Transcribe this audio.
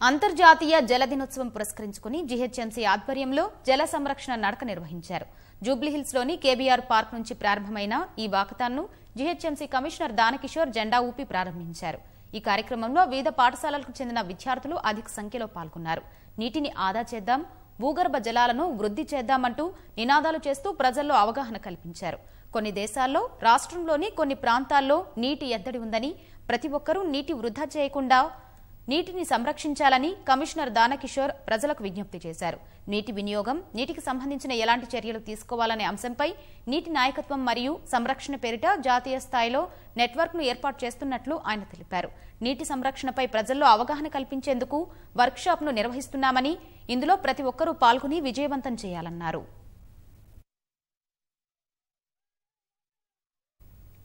అంతర్జాతీయ జల దినోత్సవం పురస్కరించుకుని జీహెచ్ఎంసీ ఆధ్వర్యంలో జల సంరక్షణ నడక నిర్వహించారు జూబ్లీహిల్స్లోని కేబీఆర్ పార్క్ నుంచి ప్రారంభమైన ఈ వాకతాన్ను జీహెచ్ఎంసీ కమిషనర్ దానకిషోర్ జెండా ఊపి ప్రారంభించారు ఈ కార్యక్రమంలో వివిధ పాఠశాలలకు చెందిన విద్యార్థులు అధిక సంఖ్యలో పాల్గొన్నారు నీటిని ఆదా చేద్దాం భూగర్భ జలాలను వృద్ధి చేద్దామంటూ నినాదాలు చేస్తూ ప్రజల్లో అవగాహన కల్పించారు కొన్ని దేశాల్లో రాష్ట్రంలోని కొన్ని ప్రాంతాల్లో నీటి ఎద్దడి ఉందని ప్రతి ఒక్కరూ నీటి వృధా చేయకుండా నీటిని సంరక్షించాలని కమిషనర్ దానకిషోర్ ప్రజలకు విజ్ఞప్తి చేశారు నీటి వినియోగం నీటికి సంబంధించిన ఎలాంటి చర్యలు తీసుకోవాలనే అంశంపై నీటి నాయకత్వం మరియు సంరక్షణ పేరిట జాతీయ స్థాయిలో నెట్వర్క్ను ఏర్పాటు చేస్తున్నట్లు ఆయన తెలిపారు నీటి సంరక్షణపై ప్రజల్లో అవగాహన కల్పించేందుకు వర్క్షాప్ను నిర్వహిస్తున్నామని ఇందులో ప్రతి ఒక్కరూ పాల్గొని విజయవంతం చేయాలన్నారు